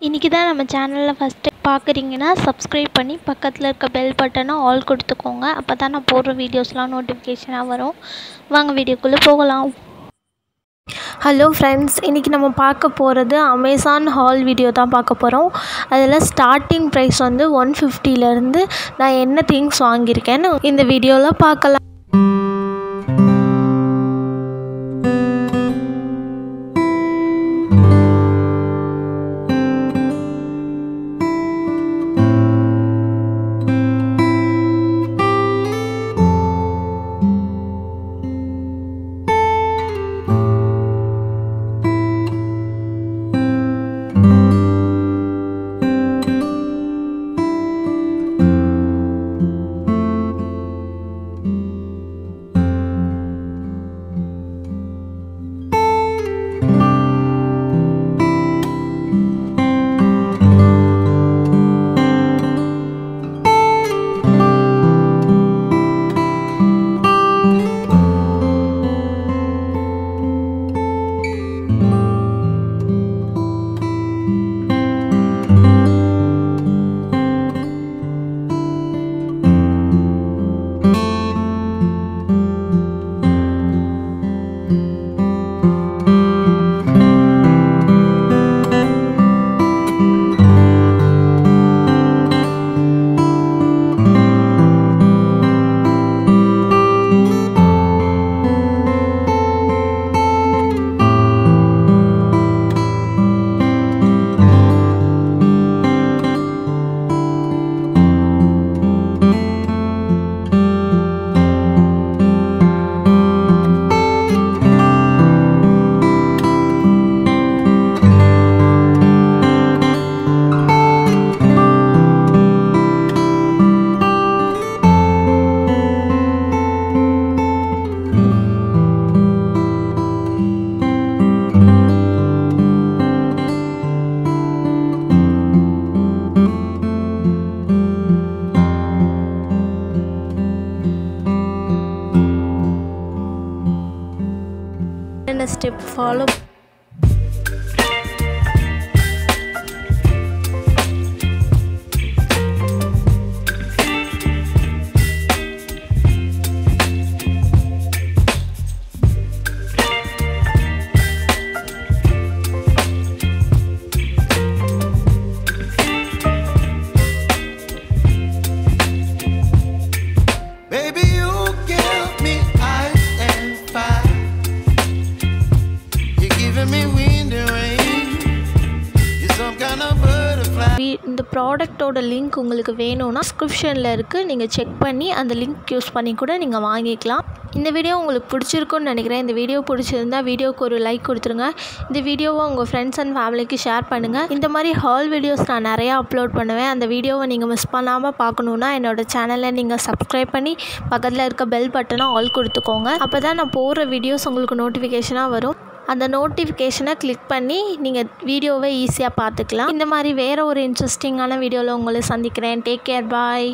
இன்றைக்கி தான் நம்ம சேனலில் ஃபஸ்ட்டு பார்க்குறீங்கன்னா சப்ஸ்கிரைப் பண்ணி பக்கத்தில் இருக்க பெல் பட்டனை ஆல் கொடுத்துக்கோங்க அப்போ தான் நான் போடுற வீடியோஸ்லாம் நோட்டிஃபிகேஷனாக வரும் வாங்க வீடியோக்குள்ளே போகலாம் ஹலோ ஃப்ரெண்ட்ஸ் இன்றைக்கி நம்ம பார்க்க போகிறது அமேசான் ஹால் வீடியோ தான் பார்க்க போகிறோம் அதில் ஸ்டார்டிங் ப்ரைஸ் வந்து ஒன் ஃபிஃப்டிலேருந்து நான் என்ன திங்ஸ் வாங்கியிருக்கேன்னு இந்த வீடியோவில் பார்க்கலாம் என்ன step follow Baby, you give me ice and fire. You're giving me wind and rain. You're some kind of butterfly. வீ- இந்த ப்ராடக்ட்டோட லிங்க் உங்களுக்கு வேணும்னா டிஸ்கிரிப்ஷனில் இருக்குது நீங்கள் செக் பண்ணி அந்த லிங்க் யூஸ் பண்ணி கூட நீங்கள் வாங்கிக்கலாம் இந்த வீடியோ உங்களுக்கு பிடிச்சிருக்குன்னு நினைக்கிறேன் இந்த வீடியோ பிடிச்சிருந்தா வீடியோக்கு ஒரு லைக் கொடுத்துருங்க இந்த வீடியோவை உங்கள் ஃப்ரெண்ட்ஸ் அண்ட் ஃபேமிலிக்கு ஷேர் பண்ணுங்கள் இந்த மாதிரி ஹால் வீடியோஸ் நான் நிறையா அப்லோட் பண்ணுவேன் அந்த வீடியோவை நீங்கள் மிஸ் பண்ணாமல் பார்க்கணுன்னா என்னோடய சேனலை நீங்கள் சப்ஸ்கிரைப் பண்ணி பக்கத்தில் இருக்க பெல் பட்டனை ஆல் கொடுத்துக்கோங்க அப்போ தான் நான் போடுற வீடியோஸ் உங்களுக்கு நோட்டிஃபிகேஷனாக வரும் அந்த நோட்டிஃபிகேஷனை கிளிக் பண்ணி நீங்கள் வீடியோவை ஈஸியாக பார்த்துக்கலாம் இந்த மாதிரி வேறு ஒரு இன்ட்ரெஸ்டிங்கான வீடியோவில் உங்களை சந்திக்கிறேன் டேக் கேர் பாய்